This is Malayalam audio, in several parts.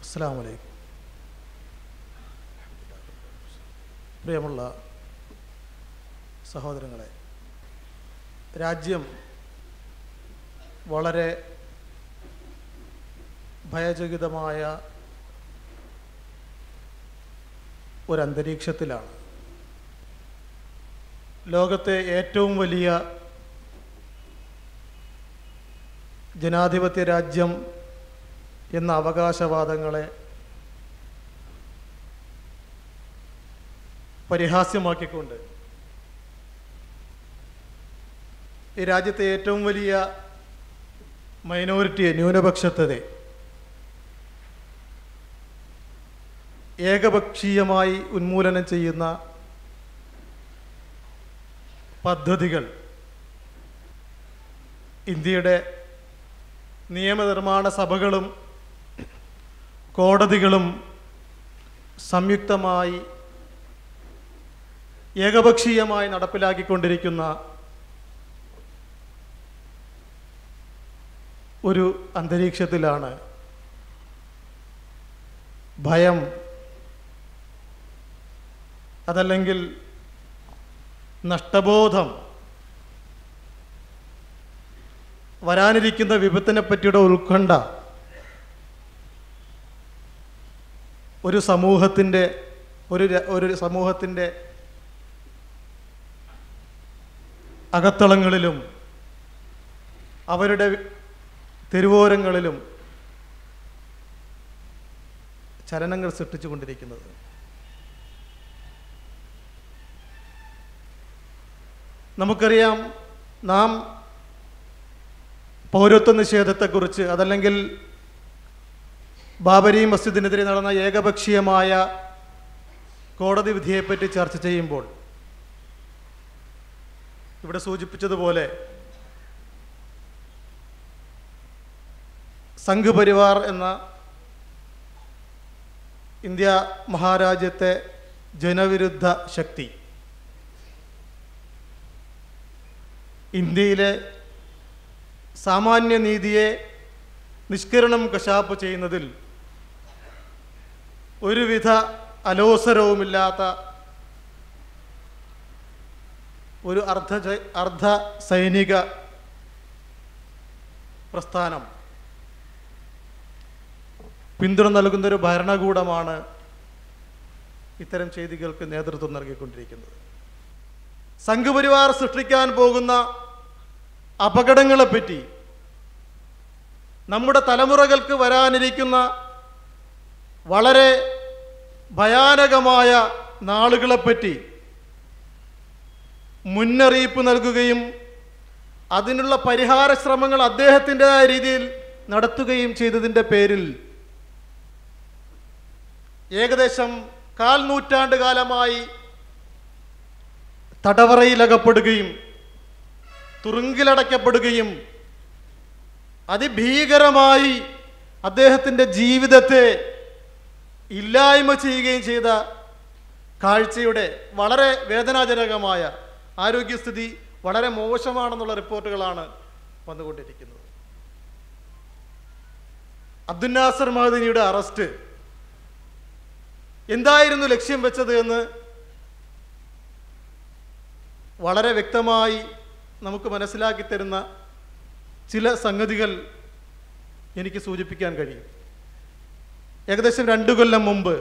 അസ്സാം വലൈക്കും പ്രിയമുള്ള സഹോദരങ്ങളെ രാജ്യം വളരെ ഭയചകിതമായ ഒരു അന്തരീക്ഷത്തിലാണ് ലോകത്തെ ഏറ്റവും വലിയ ജനാധിപത്യ രാജ്യം എന്ന അവകാശവാദങ്ങളെ പരിഹാസ്യമാക്കിക്കൊണ്ട് ഈ രാജ്യത്തെ ഏറ്റവും വലിയ മൈനോറിറ്റിയെ ന്യൂനപക്ഷത്തെ ഏകപക്ഷീയമായി ഉന്മൂലനം ചെയ്യുന്ന പദ്ധതികൾ ഇന്ത്യയുടെ നിയമനിർമ്മാണ സഭകളും കോടതികളും സംയുക്തമായി ഏകപക്ഷീയമായി നടപ്പിലാക്കിക്കൊണ്ടിരിക്കുന്ന ഒരു അന്തരീക്ഷത്തിലാണ് ഭയം അതല്ലെങ്കിൽ നഷ്ടബോധം വരാനിരിക്കുന്ന വിപത്തിനെ പറ്റിയുടെ ഉത്കണ്ഠ ഒരു സമൂഹത്തിൻ്റെ ഒരു ര- ഒരു സമൂഹത്തിൻ്റെ അകത്തളങ്ങളിലും അവരുടെ തെരുവോരങ്ങളിലും ചലനങ്ങൾ സൃഷ്ടിച്ചുകൊണ്ടിരിക്കുന്നത് നമുക്കറിയാം നാം പൗരത്വ നിഷേധത്തെക്കുറിച്ച് അതല്ലെങ്കിൽ ബാബരി മസ്ജിദിനെതിരെ നടന്ന ഏകപക്ഷീയമായ കോടതി വിധിയെപ്പറ്റി ചർച്ച ചെയ്യുമ്പോൾ ഇവിടെ സൂചിപ്പിച്ചതുപോലെ സംഘ് പരിവാർ എന്ന ഇന്ത്യ മഹാരാജ്യത്തെ ജനവിരുദ്ധ ശക്തി ഇന്ത്യയിലെ സാമാന്യ നീതിയെ നിഷ്കരണം കശാപ്പ് ചെയ്യുന്നതിൽ ഒരുവിധ അലോസരവുമില്ലാത്ത ഒരു അർദ്ധ ജ- അർദ്ധ സൈനിക പ്രസ്ഥാനം പിന്തുണ നൽകുന്നൊരു ഭരണകൂടമാണ് ഇത്തരം ചെയ്തികൾക്ക് നേതൃത്വം നൽകിക്കൊണ്ടിരിക്കുന്നത് സംഘപരിവാർ സൃഷ്ടിക്കാൻ പോകുന്ന അപകടങ്ങളെപ്പറ്റി നമ്മുടെ തലമുറകൾക്ക് വരാനിരിക്കുന്ന വളരെ ഭയാനകമായ നാളുകളെപ്പറ്റി മുന്നറിയിപ്പ് നൽകുകയും അതിനുള്ള പരിഹാര ശ്രമങ്ങൾ അദ്ദേഹത്തിൻ്റെതായ രീതിയിൽ നടത്തുകയും ചെയ്തതിൻ്റെ പേരിൽ ഏകദേശം കാൽ നൂറ്റാണ്ട് കാലമായി തടവറയിലകപ്പെടുകയും തുറുങ്കിലടയ്ക്കപ്പെടുകയും അതിഭീകരമായി അദ്ദേഹത്തിൻ്റെ ജീവിതത്തെ ഇല്ലായ്മ ചെയ്യുകയും ചെയ്ത കാഴ്ചയുടെ വളരെ വേദനാജനകമായ ആരോഗ്യസ്ഥിതി വളരെ മോശമാണെന്നുള്ള റിപ്പോർട്ടുകളാണ് വന്നുകൊണ്ടിരിക്കുന്നത് അബ്ദുൽ നാസർ മഹദിനിയുടെ അറസ്റ്റ് എന്തായിരുന്നു ലക്ഷ്യം വെച്ചത് എന്ന് വളരെ വ്യക്തമായി നമുക്ക് മനസ്സിലാക്കി തരുന്ന ചില സംഗതികൾ എനിക്ക് സൂചിപ്പിക്കാൻ കഴിയും ഏകദേശം രണ്ടു കൊല്ലം മുമ്പ്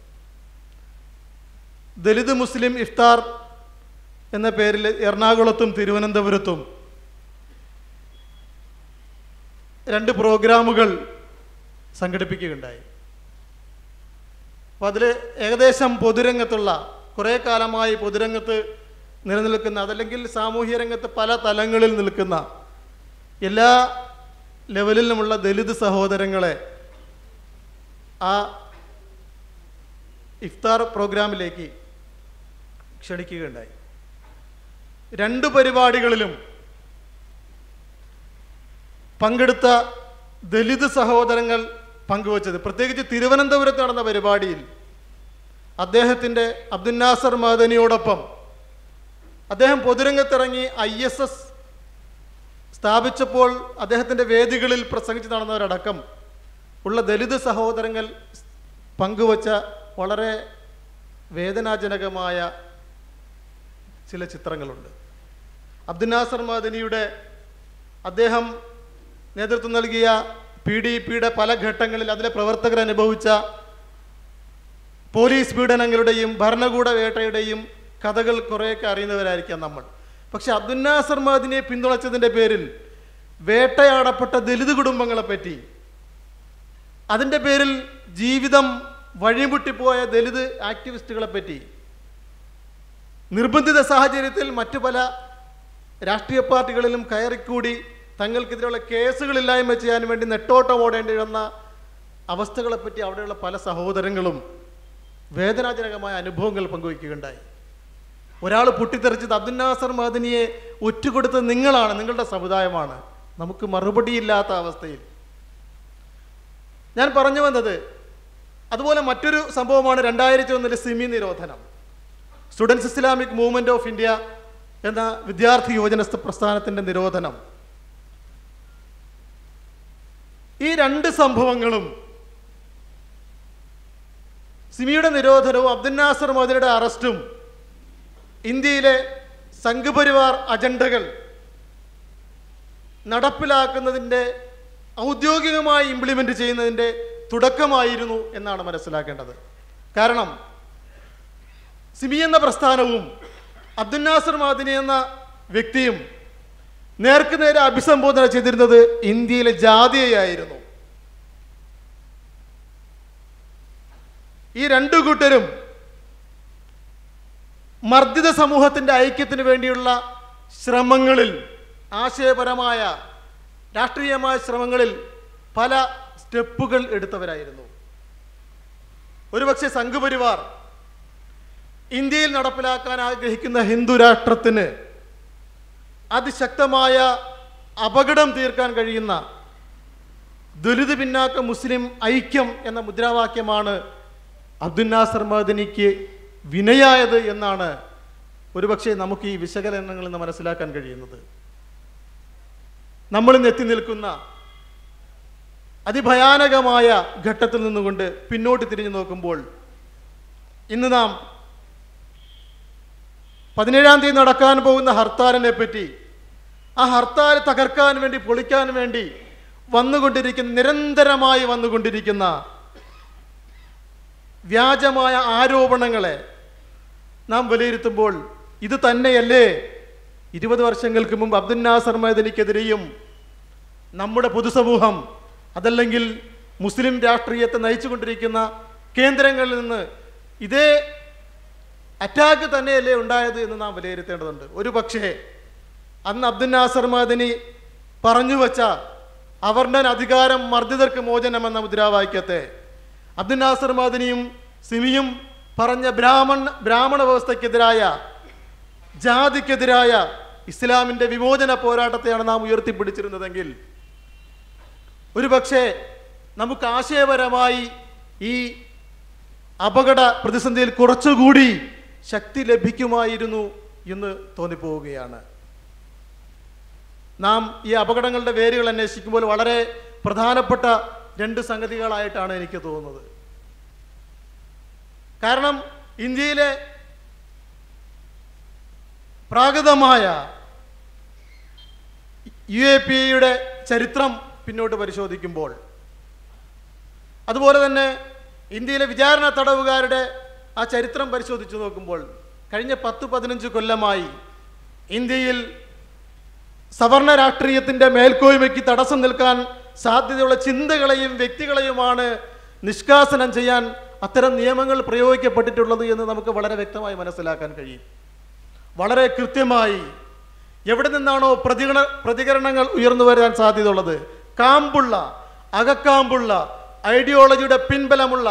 ദലിത് മുസ്ലിം ഇഫ്താർ എന്ന പേരിൽ എറണാകുളത്തും തിരുവനന്തപുരത്തും രണ്ട് പ്രോഗ്രാമുകൾ സംഘടിപ്പിക്കുകയുണ്ടായി അപ്പോൾ അതിൽ ഏകദേശം പൊതുരംഗത്തുള്ള കുറേ കാലമായി പൊതുരംഗത്ത് നിലനിൽക്കുന്ന അതല്ലെങ്കിൽ സാമൂഹ്യ രംഗത്ത് പല തലങ്ങളിൽ നിൽക്കുന്ന എല്ലാ ലെവലിലുമുള്ള ദലിത് സഹോദരങ്ങളെ ആ ഇഫ്താർ പ്രോഗ്രാമിലേക്ക് ക്ഷണിക്കുകയുണ്ടായി രണ്ട് പരിപാടികളിലും പങ്കെടുത്ത ദലിത് സഹോദരങ്ങൾ പങ്കുവച്ചത് പ്രത്യേകിച്ച് തിരുവനന്തപുരത്ത് നടന്ന പരിപാടിയിൽ അദ്ദേഹത്തിൻ്റെ അബ്ദുൽ നാസർ മദനിയോടൊപ്പം അദ്ദേഹം പൊതുരംഗത്തിറങ്ങി ഐ എസ് എസ് സ്ഥാപിച്ചപ്പോൾ അദ്ദേഹത്തിൻ്റെ വേദികളിൽ പ്രസംഗിച്ച് നടന്നവരടക്കം ഉള്ള ദലിത് സഹോദരങ്ങൾ പങ്കുവച്ച വളരെ വേദനാജനകമായ ചില ചിത്രങ്ങളുണ്ട് അബ്ദുൽ നാസർ മാദനിയുടെ അദ്ദേഹം നേതൃത്വം നൽകിയ പി ഡി പിയുടെ പല ഘട്ടങ്ങളിൽ അതിലെ പ്രവർത്തകർ അനുഭവിച്ച പോലീസ് പീഡനങ്ങളുടെയും ഭരണകൂട വേട്ടയുടെയും കഥകൾ കുറേയൊക്കെ അറിയുന്നവരായിരിക്കാം നമ്മൾ പക്ഷെ അബ്ദുൽ നാസർ മാദിനെ പിന്തുണച്ചതിൻ്റെ പേരിൽ വേട്ടയാടപ്പെട്ട ദലിത് കുടുംബങ്ങളെ പറ്റി അതിൻ്റെ പേരിൽ ജീവിതം വഴിമുട്ടിപ്പോയ ദലിത് ആക്ടിവിസ്റ്റുകളെ പറ്റി നിർബന്ധിത സാഹചര്യത്തിൽ മറ്റു പല രാഷ്ട്രീയ പാർട്ടികളിലും കയറിക്കൂടി തങ്ങൾക്കെതിരെയുള്ള കേസുകളില്ലായ്മ ചെയ്യാൻ വേണ്ടി നെട്ടോട്ടം ഓടേണ്ടി വന്ന അവസ്ഥകളെപ്പറ്റി അവിടെയുള്ള പല സഹോദരങ്ങളും വേദനാജനകമായ അനുഭവങ്ങൾ പങ്കുവയ്ക്കുകയുണ്ടായി ഒരാൾ പൊട്ടിത്തെറിച്ചത് അബ്ദുൽ നാസർ മദനിയെ ഒറ്റുകൊടുത്തത് നിങ്ങളാണ് നിങ്ങളുടെ സമുദായമാണ് നമുക്ക് മറുപടിയില്ലാത്ത അവസ്ഥയിൽ ഞാൻ പറഞ്ഞു വന്നത് അതുപോലെ മറ്റൊരു സംഭവമാണ് രണ്ടായിരത്തി ഒന്നിലെ സിമി നിരോധനം students Islamic movement of India എന്ന വിദ്യാർത്ഥി യുവജന സ്ഥ- പ്രസ്ഥാനത്തിന്റെ നിരോധനം ഈ രണ്ട് സംഭവങ്ങളും സിമിയുടെ നിരോധനവും അബ്ദുൽ നാസർ മോദിയുടെ അറസ്റ്റും ഇന്ത്യയിലെ സംഘപരിവാർ അജണ്ടകൾ നടപ്പിലാക്കുന്നതിൻ്റെ ഔദ്യോഗികമായി ഇംപ്ലിമെൻ്റ് ചെയ്യുന്നതിൻ്റെ തുടക്കമായിരുന്നു എന്നാണ് മനസ്സിലാക്കേണ്ടത് കാരണം സിമി എന്ന പ്രസ്ഥാനവും അബ്ദുൽ നാസർ മാദിനി എന്ന വ്യക്തിയും നേർക്ക് നേരെ അഭിസംബോധന ചെയ്തിരുന്നത് ഇന്ത്യയിലെ ജാതിയായിരുന്നു ഈ രണ്ടു കൂട്ടരും മർദ്ദിത സമൂഹത്തിന്റെ ഐക്യത്തിന് വേണ്ടിയുള്ള ശ്രമങ്ങളിൽ ആശയപരമായ രാഷ്ട്രീയമായ ശ്രമങ്ങളിൽ പല സ്റ്റെപ്പുകൾ എടുത്തവരായിരുന്നു ഒരുപക്ഷെ സംഘപരിവാർ ഇന്ത്യയിൽ നടപ്പിലാക്കാൻ ആഗ്രഹിക്കുന്ന ഹിന്ദു രാഷ്ട്രത്തിന് അതിശക്തമായ അപകടം തീർക്കാൻ കഴിയുന്ന ദുരിത പിന്നാക്ക മുസ്ലിം ഐക്യം എന്ന മുദ്രാവാക്യമാണ് അബ്ദുൽ നാസർ മദനിക്ക് വിനയായത് എന്നാണ് ഒരുപക്ഷെ നമുക്ക് ഈ വിശകലനങ്ങളിൽ നിന്ന് മനസ്സിലാക്കാൻ കഴിയുന്നത് നമ്മൾ ഇന്ന് എത്തി നിൽക്കുന്ന അതിഭയാനകമായ ഘട്ടത്തിൽ നിന്നുകൊണ്ട് പിന്നോട്ട് തിരിഞ്ഞു നോക്കുമ്പോൾ ഇന്ന് നാം പതിനേഴാം തീയതി നടക്കാൻ പോകുന്ന ഹർത്താലിനെ പറ്റി ആ ഹർത്താൽ തകർക്കാൻ വേണ്ടി പൊളിക്കാൻ വേണ്ടി വന്നുകൊണ്ടിരിക്കുന്ന നിരന്തരമായി വന്നുകൊണ്ടിരിക്കുന്ന വ്യാജമായ ആരോപണങ്ങളെ നാം വിലയിരുത്തുമ്പോൾ ഇത് തന്നെയല്ലേ ഇരുപത് വർഷങ്ങൾക്ക് മുമ്പ് അബ്ദുൽ നാസർ മദനിക്കെതിരെയും നമ്മുടെ പൊതുസമൂഹം അതല്ലെങ്കിൽ മുസ്ലിം രാഷ്ട്രീയത്തെ നയിച്ചുകൊണ്ടിരിക്കുന്ന കേന്ദ്രങ്ങളിൽ നിന്ന് ഇതേ അറ്റാക്ക് തന്നെയല്ലേ ഉണ്ടായത് എന്ന് നാം വിലയിരുത്തേണ്ടതുണ്ട് ഒരു പക്ഷേ അന്ന് അബ്ദുൽ നാസർ മദനി പറഞ്ഞു വച്ച അവർണൻ അധികാരം മർദ്ദിതർക്ക് മോചനം എന്ന മുദ്രാവാക്യത്തെ അബ്ദുൽ നാസർ മദനിയും സിമിയും പറഞ്ഞ ബ്രാഹ്മണ ബ്രാഹ്മണ വ്യവസ്ഥയ്ക്കെതിരായ ജാതിക്കെതിരായ ഇസ്ലാമിന്റെ വിമോചന പോരാട്ടത്തെയാണ് നാം ഉയർത്തിപ്പിടിച്ചിരുന്നതെങ്കിൽ ഒരുപക്ഷെ നമുക്ക് ആശയപരമായി ഈ അപകട പ്രതിസന്ധിയിൽ കുറച്ചുകൂടി ശക്തി ലഭിക്കുമായിരുന്നു എന്ന് തോന്നിപ്പോവുകയാണ് നാം ഈ അപകടങ്ങളുടെ വേരുകൾ അന്വേഷിക്കുമ്പോൾ വളരെ പ്രധാനപ്പെട്ട രണ്ട് സംഗതികളായിട്ടാണ് എനിക്ക് തോന്നുന്നത് കാരണം ഇന്ത്യയിലെ പ്രാകൃതമായ യു എ പി യുടെ ചരിത്രം പിന്നോട്ട് പരിശോധിക്കുമ്പോൾ അതുപോലെ തന്നെ ഇന്ത്യയിലെ വിചാരണ തടവുകാരുടെ ആ ചരിത്രം പരിശോധിച്ചു നോക്കുമ്പോൾ കഴിഞ്ഞ പത്ത് പതിനഞ്ച് കൊല്ലമായി ഇന്ത്യയിൽ സവർണ രാഷ്ട്രീയത്തിൻ്റെ മേൽക്കോയ്മയ്ക്ക് തടസ്സം നിൽക്കാൻ സാധ്യതയുള്ള ചിന്തകളെയും വ്യക്തികളെയുമാണ് നിഷ്കാസനം ചെയ്യാൻ അത്തരം നിയമങ്ങൾ പ്രയോഗിക്കപ്പെട്ടിട്ടുള്ളത് എന്ന് നമുക്ക് വളരെ വ്യക്തമായി മനസ്സിലാക്കാൻ കഴിയും വളരെ കൃത്യമായി എവിടെ നിന്നാണോ പ്രതികരണ പ്രതികരണങ്ങൾ ഉയർന്നു വരാൻ സാധ്യതയുള്ളത് കാമ്പുള്ള അകക്കാമ്പുള്ള ഐഡിയോളജിയുടെ പിൻബലമുള്ള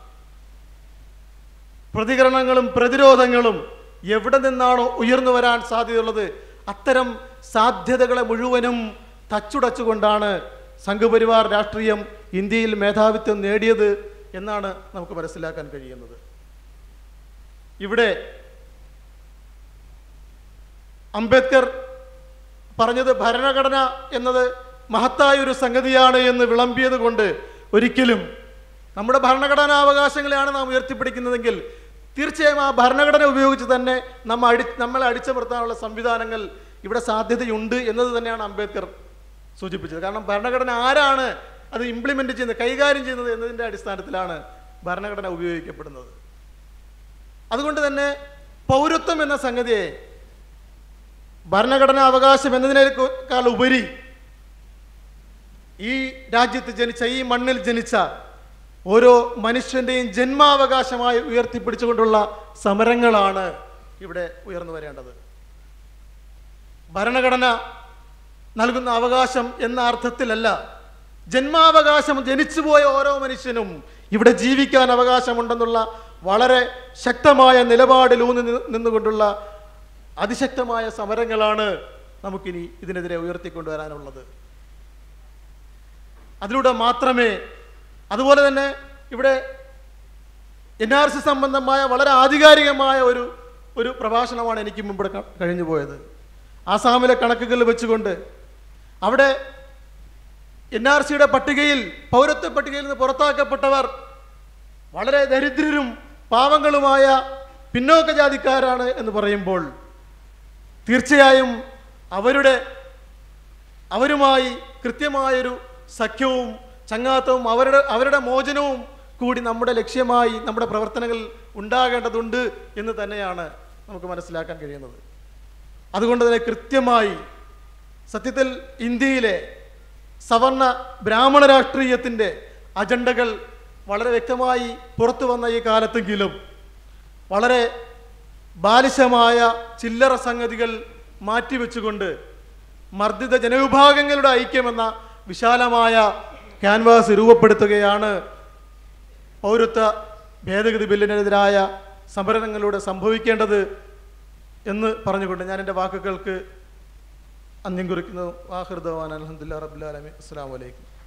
പ്രതികരണങ്ങളും പ്രതിരോധങ്ങളും എവിടെ നിന്നാണോ ഉയർന്നു വരാൻ സാധ്യതയുള്ളത് അത്തരം സാധ്യതകളെ മുഴുവനും തച്ചുടച്ചുകൊണ്ടാണ് സംഘപരിവാർ രാഷ്ട്രീയം ഇന്ത്യയിൽ മേധാവിത്വം നേടിയത് എന്നാണ് നമുക്ക് മനസ്സിലാക്കാൻ കഴിയുന്നത് ഇവിടെ അംബേദ്കർ പറഞ്ഞത് ഭരണഘടന എന്നത് മഹത്തായ ഒരു സംഗതിയാണ് എന്ന് വിളമ്പിയത് കൊണ്ട് ഒരിക്കലും നമ്മുടെ ഭരണഘടനാ അവകാശങ്ങളെയാണ് നാം ഉയർത്തിപ്പിടിക്കുന്നതെങ്കിൽ തീർച്ചയായും ആ ഭരണഘടന ഉപയോഗിച്ച് തന്നെ നമ്മ അടി നമ്മളെ അടിച്ചമർത്താനുള്ള സംവിധാനങ്ങൾ ഇവിടെ സാധ്യതയുണ്ട് എന്നത് തന്നെയാണ് അംബേദ്കർ സൂചിപ്പിച്ചത് കാരണം ഭരണഘടന ആരാണ് അത് ഇംപ്ലിമെന്റ് ചെയ്യുന്നത് കൈകാര്യം ചെയ്യുന്നത് എന്നതിൻ്റെ അടിസ്ഥാനത്തിലാണ് ഭരണഘടന ഉപയോഗിക്കപ്പെടുന്നത് അതുകൊണ്ട് തന്നെ പൗരത്വം എന്ന സംഗതിയെ ഭരണഘടനാ അവകാശം എന്നതിനേക്കാൾ ഉപരി ഈ രാജ്യത്ത് ജനിച്ച ഈ മണ്ണിൽ ജനിച്ച ഓരോ മനുഷ്യന്റെയും ജന്മാവകാശമായി ഉയർത്തിപ്പിടിച്ചുകൊണ്ടുള്ള സമരങ്ങളാണ് ഇവിടെ ഉയർന്നു വരേണ്ടത് ഭരണഘടന നൽകുന്ന അവകാശം എന്ന അർത്ഥത്തിലല്ല ജന്മാവകാശം ജനിച്ചുപോയ ഓരോ മനുഷ്യനും ഇവിടെ ജീവിക്കാൻ അവകാശമുണ്ടെന്നുള്ള വളരെ ശക്തമായ നിലപാടിലൂന്നി നി- നിന്നുകൊണ്ടുള്ള അതിശക്തമായ സമരങ്ങളാണ് നമുക്കിനി ഇതിനെതിരെ ഉയർത്തിക്കൊണ്ടുവരാനുള്ളത് അതിലൂടെ മാത്രമേ അതുപോലെ തന്നെ ഇവിടെ എൻ ആർ സി സംബന്ധമായ വളരെ ആധികാരികമായ ഒരു ഒരു പ്രഭാഷണമാണ് എനിക്ക് മുമ്പ് ക- കഴിഞ്ഞു പോയത് ആസാമിലെ കണക്കുകൾ വെച്ചുകൊണ്ട് അവിടെ എൻ ആർ സിയുടെ പട്ടികയിൽ പൗരത്വ പട്ടികയിൽ നിന്ന് പുറത്താക്കപ്പെട്ടവർ വളരെ ദരിദ്രരും പാവങ്ങളുമായ പിന്നോക്ക ജാതിക്കാരാണ് എന്ന് പറയുമ്പോൾ തീർച്ചയായും അവരുടെ അവരുമായി കൃത്യമായൊരു സഖ്യവും ചങ്ങാത്തവും അവരുടെ അവരുടെ മോചനവും കൂടി നമ്മുടെ ലക്ഷ്യമായി നമ്മുടെ പ്രവർത്തനങ്ങൾ ഉണ്ടാകേണ്ടതുണ്ട് എന്ന് തന്നെയാണ് നമുക്ക് മനസ്സിലാക്കാൻ കഴിയുന്നത് അതുകൊണ്ട് തന്നെ കൃത്യമായി സത്യത്തിൽ ഇന്ത്യയിലെ സവർണ ബ്രാഹ്മണ രാഷ്ട്രീയത്തിൻ്റെ അജണ്ടകൾ വളരെ വ്യക്തമായി പുറത്തു വന്ന ഈ കാലത്തെങ്കിലും വളരെ ബാലിശമായ ചില്ലറ സംഗതികൾ മാറ്റിവെച്ചുകൊണ്ട് മർദ്ദിത ജനവിഭാഗങ്ങളുടെ ഐക്യമെന്ന വിശാലമായ ക്യാൻവാസ് രൂപപ്പെടുത്തുകയാണ് പൗരത്വ ഭേദഗതി ബില്ലിനെതിരായ സമരങ്ങളിലൂടെ സംഭവിക്കേണ്ടത് എന്ന് പറഞ്ഞുകൊണ്ട് ഞാൻ എൻ്റെ വാക്കുകൾക്ക് അന്ത്യം കുറിക്കുന്നു വാഹൃദവാൻ അലഹദില്ല റബുലാലമി അസ്സാം വലൈക്കും